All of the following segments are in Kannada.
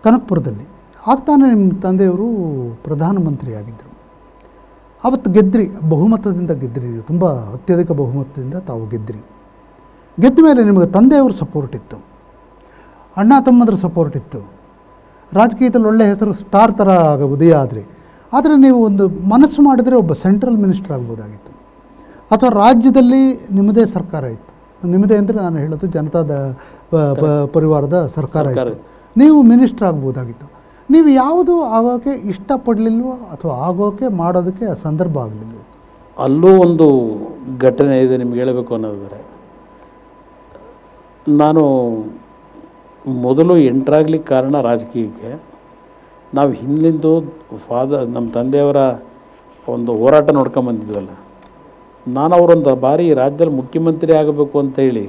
ಕನಕಪುರದಲ್ಲಿ ಆಗ್ತಾನೆ ನಿಮ್ಮ ತಂದೆಯವರು ಪ್ರಧಾನಮಂತ್ರಿ ಆಗಿದ್ದರು ಅವತ್ತು ಗೆದ್ರಿ ಬಹುಮತದಿಂದ ಗೆದ್ರಿ ನೀವು ತುಂಬ ಅತ್ಯಧಿಕ ಬಹುಮತದಿಂದ ತಾವು ಗೆದ್ರಿ ಗೆದ್ದ ಮೇಲೆ ನಿಮಗೆ ತಂದೆಯವ್ರ ಸಪೋರ್ಟ್ ಇತ್ತು ಅಣ್ಣ ತಮ್ಮಂದ್ರ ಸಪೋರ್ಟ್ ಇತ್ತು ರಾಜಕೀಯದಲ್ಲಿ ಒಳ್ಳೆ ಹೆಸರು ಸ್ಟಾರ್ ಥರ ಆಗ ಉದಯ ಆದರೆ ಆದರೆ ನೀವು ಒಂದು ಮನಸ್ಸು ಮಾಡಿದರೆ ಒಬ್ಬ ಸೆಂಟ್ರಲ್ ಮಿನಿಸ್ಟರ್ ಆಗ್ಬೋದಾಗಿತ್ತು ಅಥವಾ ರಾಜ್ಯದಲ್ಲಿ ನಿಮ್ಮದೇ ಸರ್ಕಾರ ಇತ್ತು ನಿಮ್ಮದೇ ಅಂದರೆ ನಾನು ಹೇಳೋದು ಜನತಾದ ಪ- ಪ- ಪರಿವಾರದ ಸರ್ಕಾರ ಸರ್ಕಾರ ಇತ್ತು ನೀವು ಮಿನಿಸ್ಟರ್ ಆಗ್ಬೋದಾಗಿತ್ತು ನೀವು ಯಾವುದು ಆಗೋಕ್ಕೆ ಇಷ್ಟಪಡಲಿಲ್ವೋ ಅಥವಾ ಆಗೋಕ್ಕೆ ಮಾಡೋದಕ್ಕೆ ಆ ಸಂದರ್ಭ ಆಗಲಿಲ್ವೋ ಅಲ್ಲೂ ಒಂದು ಘಟನೆ ಇದೆ ನಿಮ್ಗೆ ಹೇಳಬೇಕು ಅನ್ನೋದಾದರೆ ನಾನು ಮೊದಲು ಎಂಟ್ರಾಗ್ಲಿಕ್ಕೆ ಕಾರಣ ರಾಜಕೀಯಕ್ಕೆ ನಾವು ಹಿಂದಿಂದು ಫಾದರ್ ನಮ್ಮ ತಂದೆಯವರ ಒಂದು ಹೋರಾಟ ನೋಡ್ಕೊಂಬಂದಿದ್ವಲ್ಲ ನಾನು ಅವರೊಂದು ಬಾರಿ ರಾಜ್ಯದಲ್ಲಿ ಮುಖ್ಯಮಂತ್ರಿ ಆಗಬೇಕು ಅಂತೇಳಿ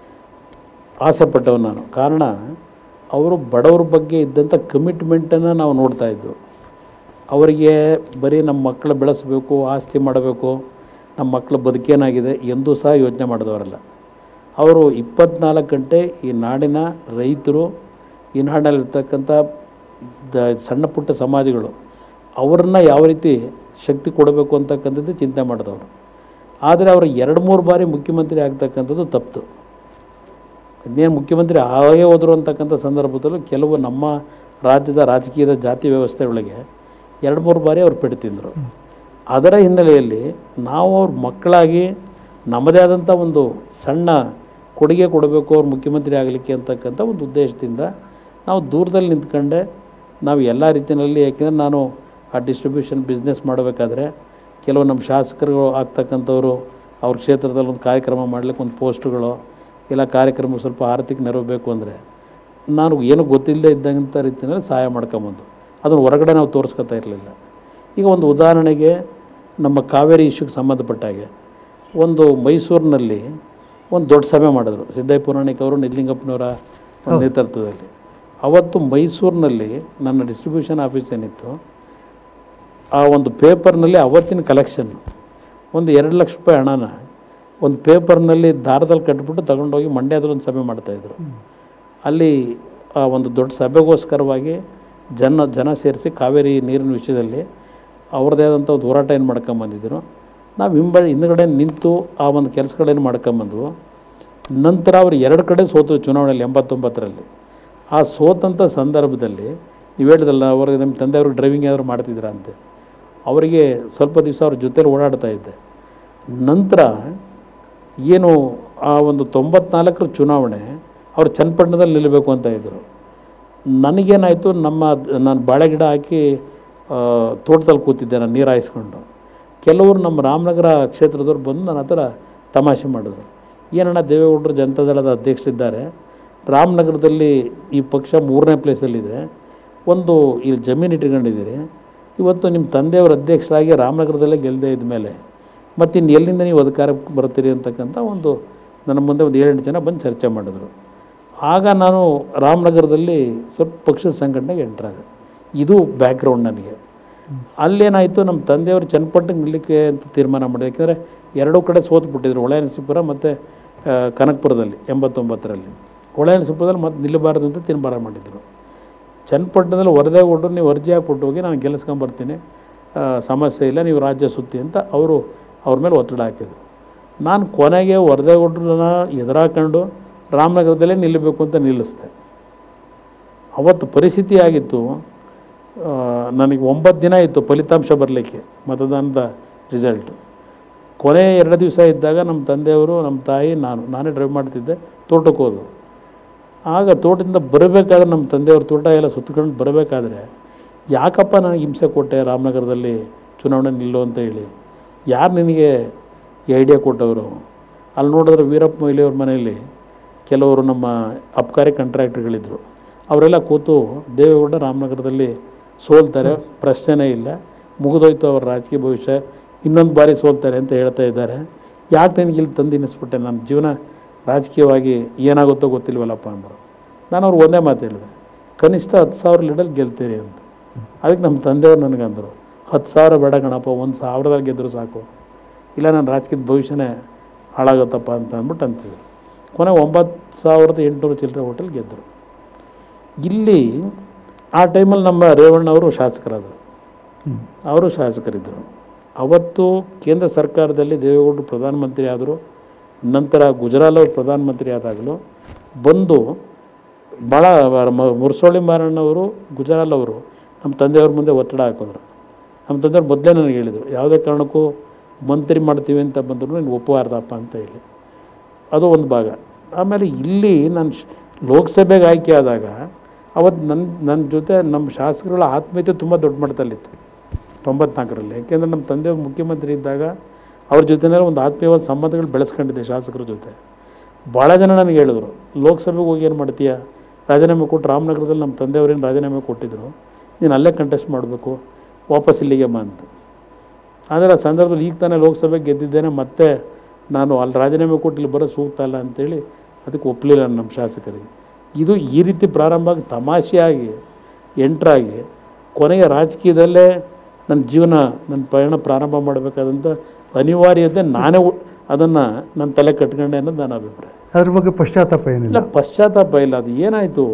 ಆಸೆ ಪಟ್ಟವು ನಾನು ಕಾರಣ ಅವರು ಬಡವ್ರ ಬಗ್ಗೆ ಇದ್ದಂಥ ಕಮಿಟ್ಮೆಂಟನ್ನು ನಾವು ನೋಡ್ತಾ ಇದ್ವು ಅವರಿಗೆ ಬರೀ ನಮ್ಮ ಮಕ್ಕಳು ಬೆಳೆಸಬೇಕು ಆಸ್ತಿ ಮಾಡಬೇಕು ನಮ್ಮ ಮಕ್ಕಳ ಬದುಕೇನಾಗಿದೆ ಎಂದೂ ಸಹ ಯೋಚನೆ ಮಾಡಿದವರಲ್ಲ ಅವರು ಇಪ್ಪತ್ನಾಲ್ಕು ಗಂಟೆ ಈ ನಾಡಿನ ರೈತರು ಈ ನಾಡಿನಲ್ಲಿರ್ತಕ್ಕಂಥ ದ ಸಣ್ಣ ಪುಟ್ಟ ಸಮಾಜಗಳು ಅವ್ರನ್ನ ಯಾವ ರೀತಿ ಶಕ್ತಿ ಕೊಡಬೇಕು ಅಂತಕ್ಕಂಥದ್ದು ಚಿಂತೆ ಮಾಡಿದವರು ಆದರೆ ಅವರು ಎರಡು ಮೂರು ಬಾರಿ ಮುಖ್ಯಮಂತ್ರಿ ಆಗ್ತಕ್ಕಂಥದ್ದು ತಪ್ಪು ಇನ್ನೇನು ಮುಖ್ಯಮಂತ್ರಿ ಆಗೇ ಹೋದರು ಅಂತಕ್ಕಂಥ ಸಂದರ್ಭದಲ್ಲೂ ಕೆಲವು ನಮ್ಮ ರಾಜ್ಯದ ರಾಜಕೀಯದ ಜಾತಿ ವ್ಯವಸ್ಥೆ ಒಳಗೆ ಎರಡು ಮೂರು ಬಾರಿ ಅವ್ರು ಪೆಟ್ಟು ತಿಂದರು ಅದರ ಹಿನ್ನೆಲೆಯಲ್ಲಿ ನಾವು ಅವ್ರ ಮಕ್ಕಳಾಗಿ ನಮ್ಮದೇ ಆದಂಥ ಒಂದು ಸಣ್ಣ ಕೊಡುಗೆ ಕೊಡಬೇಕು ಅವ್ರು ಮುಖ್ಯಮಂತ್ರಿ ಆಗಲಿಕ್ಕೆ ಅಂತಕ್ಕಂಥ ಒಂದು ಉದ್ದೇಶದಿಂದ ನಾವು ದೂರದಲ್ಲಿ ನಿಂತ್ಕೊಂಡೆ ನಾವು ಎಲ್ಲ ರೀತಿಯಲ್ಲಿ ಯಾಕೆಂದರೆ ನಾನು ಆ ಡಿಸ್ಟ್ರಿಬ್ಯೂಷನ್ ಬಿಸ್ನೆಸ್ ಮಾಡಬೇಕಾದ್ರೆ ಕೆಲವು ನಮ್ಮ ಶಾಸಕರು ಆಗ್ತಕ್ಕಂಥವ್ರು ಅವ್ರ ಕ್ಷೇತ್ರದಲ್ಲಿ ಒಂದು ಕಾರ್ಯಕ್ರಮ ಮಾಡಲಿಕ್ಕೆ ಒಂದು ಪೋಸ್ಟ್ಗಳು ಇಲ್ಲ ಕಾರ್ಯಕ್ರಮ ಸ್ವಲ್ಪ ಆರ್ಥಿಕ ನೆರವು ಬೇಕು ಅಂದರೆ ನಾನು ಏನೂ ಗೊತ್ತಿಲ್ಲದೆ ಇದ್ದಂಥ ರೀತಿಯಲ್ಲಿ ಸಹಾಯ ಮಾಡ್ಕೊಂಬಂದು ಅದನ್ನು ಹೊರಗಡೆ ನಾವು ತೋರಿಸ್ಕೊತಾ ಇರಲಿಲ್ಲ ಈಗ ಒಂದು ಉದಾಹರಣೆಗೆ ನಮ್ಮ ಕಾವೇರಿ ಇಶ್ಯೂಗೆ ಸಂಬಂಧಪಟ್ಟ ಹಾಗೆ ಒಂದು ಮೈಸೂರಿನಲ್ಲಿ ಒಂದು ದೊಡ್ಡ ಸಭೆ ಮಾಡಿದ್ರು ಸಿದ್ದಯ್ಯ ಪುರಾಣಿಕ್ ಅವರು ನಿಜಲಿಂಗಪ್ಪನವರ ಒಂದು ನೇತೃತ್ವದಲ್ಲಿ ಅವತ್ತು ಮೈಸೂರಿನಲ್ಲಿ ನನ್ನ ಡಿಸ್ಟ್ರಿಬ್ಯೂಷನ್ ಆಫೀಸ್ ಏನಿತ್ತು ಆ ಒಂದು ಪೇಪರ್ನಲ್ಲಿ ಅವತ್ತಿನ ಕಲೆಕ್ಷನ್ ಒಂದು ಎರಡು ಲಕ್ಷ ರೂಪಾಯಿ ಹಣನ ಒಂದು ಪೇಪರ್ನಲ್ಲಿ ದಾರದಲ್ಲಿ ಕಟ್ಬಿಟ್ಟು ತಗೊಂಡೋಗಿ ಮಂಡ್ಯದಲ್ಲಿ ಒಂದು ಸಭೆ ಮಾಡ್ತಾಯಿದ್ರು ಅಲ್ಲಿ ಆ ಒಂದು ದೊಡ್ಡ ಸಭೆಗೋಸ್ಕರವಾಗಿ ಜನ ಜನ ಸೇರಿಸಿ ಕಾವೇರಿ ನೀರಿನ ವಿಷಯದಲ್ಲಿ ಅವ್ರದ್ದೇ ಆದಂಥ ಒಂದು ಹೋರಾಟ ಏನು ಮಾಡ್ಕೊಂಬಂದಿದ್ರು ನಾವು ಹಿಂಬ ಹಿಂದ್ಗಡೆ ನಿಂತು ಆ ಒಂದು ಕೆಲಸಗಳೇನು ಮಾಡ್ಕೊಂಬಂದ್ವು ನಂತರ ಅವರು ಎರಡು ಕಡೆ ಸೋತು ಚುನಾವಣೆಯಲ್ಲಿ ಎಂಬತ್ತೊಂಬತ್ತರಲ್ಲಿ ಆ ಸೋತಂಥ ಸಂದರ್ಭದಲ್ಲಿ ನೀವು ಹೇಳಿದಲ್ಲ ಅವ್ರಿಗೆ ನಿಮ್ಮ ತಂದೆಯವರು ಡ್ರೈವಿಂಗ್ ಏನಾದ್ರು ಮಾಡ್ತಿದ್ದೀರಾ ಅಂತ ಅವರಿಗೆ ಸ್ವಲ್ಪ ದಿವಸ ಅವ್ರ ಜೊತೆಲಿ ಓಡಾಡ್ತಾ ಇದ್ದೆ ನಂತರ ಏನು ಆ ಒಂದು ತೊಂಬತ್ನಾಲ್ಕರ ಚುನಾವಣೆ ಅವ್ರು ಚನ್ನಪಟ್ಟಣದಲ್ಲಿ ನಿಲ್ಲಬೇಕು ಅಂತ ಇದ್ದರು ನನಗೇನಾಯಿತು ನಮ್ಮ ನಾನು ಬಾಳೆ ಗಿಡ ಹಾಕಿ ಆ, ತೋಟದಲ್ಲಿ ಕೂತಿದ್ದೆ ನಾನು ನೀರು ಹಾಯಿಸ್ಕೊಂಡು ಕೆಲವರು ನಮ್ಮ ರಾಮನಗರ ಕ್ಷೇತ್ರದವ್ರು ಬಂದು ನನ್ನ ಹತ್ರ ತಮಾಷೆ ಮಾಡಿದ್ರು ಏನಣ್ಣ ದೇವೇಗೌಡರು ಜನತಾದಳದ ಅಧ್ಯಕ್ಷರಿದ್ದಾರೆ ರಾಮನಗರದಲ್ಲಿ ಈ ಪಕ್ಷ ಮೂರನೇ ಪ್ಲೇಸಲ್ಲಿದೆ ಒಂದು ಇಲ್ಲಿ ಜಮೀನು ಇಟ್ಕೊಂಡಿದ್ದೀರಿ ಇವತ್ತು ನಿಮ್ಮ ತಂದೆಯವರು ಅಧ್ಯಕ್ಷರಾಗಿ ರಾಮನಗರದಲ್ಲೇ ಗೆಲ್ಲದೆ ಇದ್ಮೇಲೆ ಮತ್ತು ಇನ್ನು ಎಲ್ಲಿಂದ ನೀವು ಅಧಿಕಾರಕ್ಕೆ ಬರ್ತೀರಿ ಅಂತಕ್ಕಂಥ ಒಂದು ನನ್ನ ಮುಂದೆ ಒಂದು ಏಳೆಂಟು ಜನ ಬಂದು ಚರ್ಚೆ ಮಾಡಿದ್ರು ಆಗ ನಾನು ರಾಮನಗರದಲ್ಲಿ ಸ್ವಲ್ಪ ಪಕ್ಷದ ಸಂಘಟನೆಗೆ ಎಂಟ್ರಾದೆ ಇದು ಬ್ಯಾಕ್ಗ್ರೌಂಡ್ ನನಗೆ ಅಲ್ಲೇನಾಯಿತು ನಮ್ಮ ತಂದೆಯವರು ಚನ್ನಪಟ್ಟಣಕ್ಕೆ ನಿಲ್ಲಕ್ಕೆ ಅಂತ ತೀರ್ಮಾನ ಮಾಡಿದೆ ಯಾಕೆಂದರೆ ಎರಡೂ ಕಡೆ ಸೋತ್ಬಿಟ್ಟಿದ್ರು ಹೊಳೆನರಸೀಪುರ ಮತ್ತು ಆ, ಕನಕಪುರದಲ್ಲಿ ಎಂಬತ್ತೊಂಬತ್ತರಲ್ಲಿ ಹೊಳೆನರಸೀಪುರದಲ್ಲಿ ಮತ್ತೆ ನಿಲ್ಲಬಾರ್ದು ಅಂತ ತೀರ್ಮಾನ ಮಾಡಿದರು ಚನ್ನಪಟ್ಟಣದಲ್ಲಿ ವರದೇ ಕೊಟ್ಟು ನೀವು ಅರ್ಜಿ ಹಾಕ್ಬಿಟ್ಟು ಹೋಗಿ ನಾನು ಗೆಲ್ಲಿಸ್ಕೊಂಬರ್ತೀನಿ ಆ, ಸಮಸ್ಯೆ ಇಲ್ಲ ನೀವು ರಾಜ್ಯ ಸುತ್ತಿ ಅಂತ ಅವರು ಅವ್ರ ಮೇಲೆ ಒತ್ತಡ ಹಾಕಿದರು ನಾನು ಕೊನೆಗೆ ವರದೇಗೌಡ್ರನ್ನ ಎದುರಾಕೊಂಡು ರಾಮನಗರದಲ್ಲೇ ನಿಲ್ಲಬೇಕು ಅಂತ ನಿಲ್ಲಿಸ್ದೆ ಅವತ್ತು ಪರಿಸ್ಥಿತಿ ಆಗಿತ್ತು ಆ, ನನಗೆ ಒಂಬತ್ತು ದಿನ ಇತ್ತು ಫಲಿತಾಂಶ ಬರಲಿಕ್ಕೆ ಮತದಾನದ ರಿಸಲ್ಟು ಕೊನೆ ಎರಡು ದಿವಸ ಇದ್ದಾಗ ನಮ್ಮ ತಂದೆಯವರು ನಮ್ಮ ತಾಯಿ ನಾನು ನಾನೇ ಡ್ರೈವ್ ಮಾಡ್ತಿದ್ದೆ ತೋಟಕ್ಕೆ ಹೋದ್ರು ಆಗ ತೋಟದಿಂದ ಬರಬೇಕಾದ್ರೆ ನಮ್ಮ ತಂದೆಯವ್ರ ತೋಟ ಎಲ್ಲ ಸುತ್ಕೊಂಡು ಬರಬೇಕಾದ್ರೆ ಯಾಕಪ್ಪ ನನಗೆ ಹಿಂಸೆ ಕೊಟ್ಟೆ ರಾಮನಗರದಲ್ಲಿ ಚುನಾವಣೆ ನಿಲ್ಲು ಅಂತ ಹೇಳಿ ಯಾರು ನಿನಗೆ ಈ ಐಡಿಯಾ ಕೊಟ್ಟವರು ಅಲ್ಲಿ ನೋಡಿದ್ರೆ ವೀರಪ್ಪ ಮೊಯ್ಲಿಯವ್ರ ಮನೆಯಲ್ಲಿ ಕೆಲವರು ನಮ್ಮ ಅಬ್ಕಾರಿ ಕಾಂಟ್ರಾಕ್ಟ್ರುಗಳಿದ್ದರು ಅವರೆಲ್ಲ ಕೂತು ದೇವೇಗೌಡ ರಾಮನಗರದಲ್ಲಿ ಸೋಲ್ತಾರೆ ಪ್ರಶ್ನೆನೇ ಇಲ್ಲ ಮುಗಿದೋಯ್ತು ಅವ್ರ ರಾಜಕೀಯ ಭವಿಷ್ಯ ಇನ್ನೊಂದು ಬಾರಿ ಸೋಲ್ತಾರೆ ಅಂತ ಹೇಳ್ತಾ ಇದ್ದಾರೆ ಯಾಕೆ ನನಗೆ ಇಲ್ಲಿ ತಂದು ಇನ್ನಿಸ್ಬಿಟ್ಟೆ ನನ್ನ ಜೀವನ ರಾಜಕೀಯವಾಗಿ ಏನಾಗುತ್ತೋ ಗೊತ್ತಿಲ್ವಲ್ಲಪ್ಪ ಅಂದರು ನಾನು ಅವ್ರು ಒಂದೇ ಮಾತು ಹೇಳಿದೆ ಕನಿಷ್ಠ ಹತ್ತು ಸಾವಿರ ಲೀಡಲ್ಲಿ ಗೆಲ್ತೀರಿ ಅಂತ ಅದಕ್ಕೆ ನಮ್ಮ ತಂದೆಯವ್ರು ನನಗಂದರು ಹತ್ತು ಸಾವಿರ ಬೇಡ ಕಣಪ್ಪ ಒಂದು ಸಾವಿರದಲ್ಲಿ ಗೆದ್ದರು ಸಾಕು ಇಲ್ಲ ನನ್ನ ರಾಜಕೀಯದ ಭವಿಷ್ಯನೇ ಹಾಳಾಗುತ್ತಪ್ಪ ಅಂತ ಅಂದ್ಬಿಟ್ಟು ಅಂತಿದ್ರು ಕೊನೆ ಒಂಬತ್ತು ಸಾವಿರದ ಎಂಟುನೂರು ಚಿಲ್ಲರೆ ಹೋಟೆಲ್ ಗೆದ್ದರು ಇಲ್ಲಿ ಆ ಟೈಮಲ್ಲಿ ನಮ್ಮ ರೇವಣ್ಣ ಅವರು ಶಾಸಕರಾದರು ಹ್ಞೂ ಅವರು ಶಾಸಕರಿದ್ದರು ಅವತ್ತು ಕೇಂದ್ರ ಸರ್ಕಾರದಲ್ಲಿ ದೇವೇಗೌಡರು ಪ್ರಧಾನಮಂತ್ರಿ ಆದರು ನಂತರ ಗುಜರಾಲ್ ಅವರು ಪ್ರಧಾನಮಂತ್ರಿ ಆದಾಗಲೂ ಬಂದು ಭಾಳ ಮ- ಮುರ್ಸೋಳಿ ಮಾರಣ್ಣವರು ಗುಜರಾಲ್ ಅವರು ನಮ್ಮ ತಂದೆಯವ್ರ ಮುಂದೆ ಒತ್ತಡ ಹಾಕಿದ್ರು ನಮ್ಮ ತಂದೆಯವ್ರು ಮೊದಲೇ ನನಗೆ ಹೇಳಿದರು ಯಾವುದೇ ಕಾರಣಕ್ಕೂ ಮಂತ್ರಿ ಮಾಡ್ತೀವಿ ಅಂತ ಬಂದ್ರು ನೀನು ಒಪ್ಪುವಾರ್ದಪ್ಪ ಅಂತ ಹೇಳಿ ಅದು ಒಂದು ಭಾಗ ಆಮೇಲೆ ಇಲ್ಲಿ ನಾನು ಶ್- ಲೋಕಸಭೆಗೆ ಆಯ್ಕೆ ಆದಾಗ ಅವತ್ತು ನನ್ನ ನನ್ನ ಜೊತೆ ನಮ್ಮ ಶಾಸಕರುಗಳ ಆತ್ಮೀಯತೆ ತುಂಬ ದೊಡ್ಡ ಮಟ್ಟದಲ್ಲಿತ್ತು ತೊಂಬತ್ನಾಲ್ಕರಲ್ಲಿ ಯಾಕೆಂದರೆ ನಮ್ಮ ತಂದೆ ಮುಖ್ಯಮಂತ್ರಿ ಇದ್ದಾಗ ಅವ್ರ ಜೊತೆನಲ್ಲಿ ಒಂದು ಆತ್ಮೀಯವಾದ ಸಂಬಂಧಗಳು ಬೆಳೆಸ್ಕೊಂಡಿದ್ದೆ ಶಾಸಕರ ಜೊತೆ ಭಾಳ ಜನ ನನಗೆ ಹೇಳಿದ್ರು ಲೋಕಸಭೆಗೆ ಹೋಗಿ ಏನು ಮಾಡ್ತೀಯಾ ರಾಜೀನಾಮೆ ಕೊಟ್ಟು ರಾಮನಗರದಲ್ಲಿ ನಮ್ಮ ತಂದೆಯವ್ರೇನು ರಾಜೀನಾಮೆ ಕೊಟ್ಟಿದ್ರು ನೀನು ಅಲ್ಲೇ ಕಂಟೆಸ್ಟ್ ಮಾಡಬೇಕು ವಾಪಸ್ ಇಲ್ಲಿಗೆ ಬಾ ಅಂತ ಆದರೆ ಆ ಸಂದರ್ಭದಲ್ಲಿ ಈಗ ತಾನೇ ಲೋಕಸಭೆಗೆ ಗೆದ್ದಿದ್ದೇನೆ ಮತ್ತೆ ನಾನು ಅಲ್ಲಿ ರಾಜೀನಾಮೆ ಕೊಟ್ಟು ಇಲ್ಲಿ ಬರೋ ಸೂಕ್ತ ಅಲ್ಲ ಅಂತೇಳಿ ಅದಕ್ಕೆ ಒಪ್ಪಲಿಲ್ಲ ನಮ್ಮ ಶಾಸಕರಿಗೆ ಇದು ಈ ರೀತಿ ಪ್ರಾರಂಭ ಆಗಿ ತಮಾಷೆಯಾಗಿ ಎಂಟ್ರಾಗಿ ಕೊನೆಗೆ ರಾಜಕೀಯದಲ್ಲೇ ನನ್ನ ಜೀವನ ನನ್ನ ಪಯಣ ಪ್ರಾರಂಭ ಮಾಡಬೇಕಾದಂಥ ಅನಿವಾರ್ಯತೆ ನಾನೇ ಅದನ್ನು ನನ್ನ ತಲೆ ಕಟ್ಕೊಂಡೆ ಅನ್ನೋದು ನನ್ನ ಅಭಿಪ್ರಾಯ ಅದ್ರ ಬಗ್ಗೆ ಪಶ್ಚಾತ್ತಾಪ ಏನಿಲ್ಲ ಇಲ್ಲ ಪಶ್ಚಾತ್ತಾಪ ಇಲ್ಲ ಅದು ಏನಾಯಿತು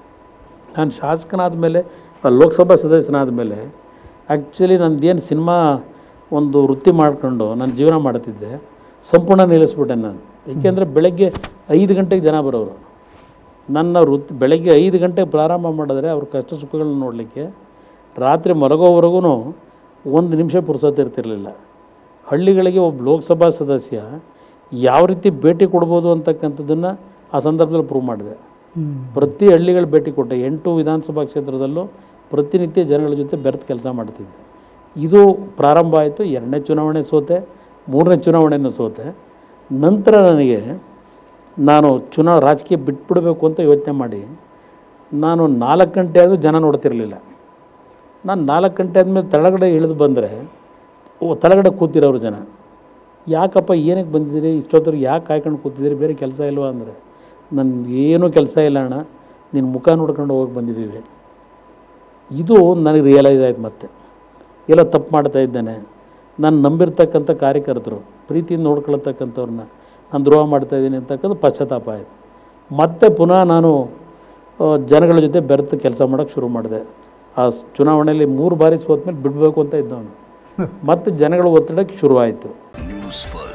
ನಾನು ಶಾಸಕನಾದ ಮೇಲೆ ಆ ಲೋಕಸಭಾ ಸದಸ್ಯನಾದ ಮೇಲೆ ಆ್ಯಕ್ಚುಲಿ ನಂದೇನು ಸಿನಿಮಾ ಒಂದು ವೃತ್ತಿ ಮಾಡ್ಕೊಂಡು ನಾನು ಜೀವನ ಮಾಡ್ತಿದ್ದೆ ಸಂಪೂರ್ಣ ನಿಲ್ಲಿಸ್ಬಿಟ್ಟೆ ನಾನು ಏಕೆಂದರೆ ಬೆಳಗ್ಗೆ ಐದು ಗಂಟೆಗೆ ಜನ ಬರೋರು ನನ್ನ ವೃತ್ತಿ ಬೆಳಗ್ಗೆ ಐದು ಗಂಟೆಗೆ ಪ್ರಾರಂಭ ಮಾಡಿದ್ರೆ ಅವ್ರ ಕಷ್ಟ ಸುಖಗಳನ್ನ ನೋಡಲಿಕ್ಕೆ ರಾತ್ರಿ ಮಲಗೋವರೆಗೂ ಒಂದು ನಿಮಿಷ ಪುರ್ಸೊತ್ತು ಇರ್ತಿರಲಿಲ್ಲ ಹಳ್ಳಿಗಳಿಗೆ ಒಬ್ಬ ಲೋಕಸಭಾ ಸದಸ್ಯ ಯಾವ ರೀತಿ ಭೇಟಿ ಕೊಡ್ಬೋದು ಅಂತಕ್ಕಂಥದ್ದನ್ನು ಆ ಸಂದರ್ಭದಲ್ಲಿ ಪ್ರೂವ್ ಮಾಡಿದೆ ಹ್ಞೂ ಪ್ರತಿ ಹಳ್ಳಿಗಳ ಭೇಟಿ ಕೊಟ್ಟೆ ಎಂಟು ವಿಧಾನಸಭಾ ಕ್ಷೇತ್ರದಲ್ಲೂ ಪ್ರತಿನಿತ್ಯ ಜನಗಳ ಜೊತೆ ಬೆರೆತು ಕೆಲಸ ಮಾಡ್ತಿದ್ದೆ ಇದು ಪ್ರಾರಂಭ ಆಯಿತು ಎರಡನೇ ಚುನಾವಣೆ ಸೋತೆ ಮೂರನೇ ಚುನಾವಣೆನೂ ಸೋತೆ ನಂತರ ನನಗೆ ನಾನು ಚುನಾ ರಾಜಕೀಯ ಬಿಟ್ಬಿಡಬೇಕು ಅಂತ ಯೋಚನೆ ಮಾಡಿ ನಾನು ನಾಲ್ಕು ಗಂಟೆ ಆದರೂ ಜನ ನೋಡ್ತಿರಲಿಲ್ಲ ನಾನು ನಾಲ್ಕು ಗಂಟೆ ಆದಮೇಲೆ ತಳಗಡೆ ಇಳಿದು ಬಂದರೆ ಓ ತಳಗಡೆ ಕೂತಿರೋರು ಜನ ಯಾಕಪ್ಪ ಏನಕ್ಕೆ ಬಂದಿದ್ದೀರಿ ಇಷ್ಟೊತ್ತರಿಗೆ ಯಾಕೆ ಕಾಯ್ಕೊಂಡು ಕೂತಿದ್ದೀರಿ ಬೇರೆ ಕೆಲಸ ಇಲ್ವಾ ಅಂದರೆ ನನಗೆ ಏನೂ ಕೆಲಸ ಇಲ್ಲ ಅಣ್ಣ ನಿನ್ನ ಮುಖ ನೋಡ್ಕೊಂಡು ಹೋಗಿ ಬಂದಿದ್ದೀವಿ ಇದು ನನಗೆ ರಿಯಲೈಸ್ ಆಯ್ತು ಮತ್ತೆ ಎಲ್ಲ ತಪ್ಪು ಮಾಡ್ತಾ ಇದ್ದೇನೆ ನಾನು ನಂಬಿರ್ತಕ್ಕಂಥ ಕಾರ್ಯಕರ್ತರು ಪ್ರೀತಿಯಿಂದ ನೋಡ್ಕೊಳ್ತಕ್ಕಂಥವ್ರನ್ನ ನಾನು ದ್ರೋಹ ಮಾಡ್ತಾ ಇದ್ದೀನಿ ಅಂತಕ್ಕಂಥ ಪಶ್ಚಾತ್ತಾಪ ಆಯಿತು ಮತ್ತೆ ಪುನಃ ನಾನು ಆ, ಜನಗಳ ಜೊತೆ ಬೆರೆತು ಕೆಲಸ ಮಾಡೋಕ್ಕೆ ಶುರು ಮಾಡಿದೆ ಆ ಸ್- ಚುನಾವಣೆಯಲ್ಲಿ ಮೂರು ಬಾರಿ ಸೋತ್ಮೇಲೆ ಬಿಡಬೇಕು ಅಂತ ಇದ್ದವನು ಮತ್ತು ಜನಗಳ ಒತ್ತಡಕ್ಕೆ ಶುರುವಾಯಿತು ನ್ಯೂಸ್ ಫಸ್ಟ್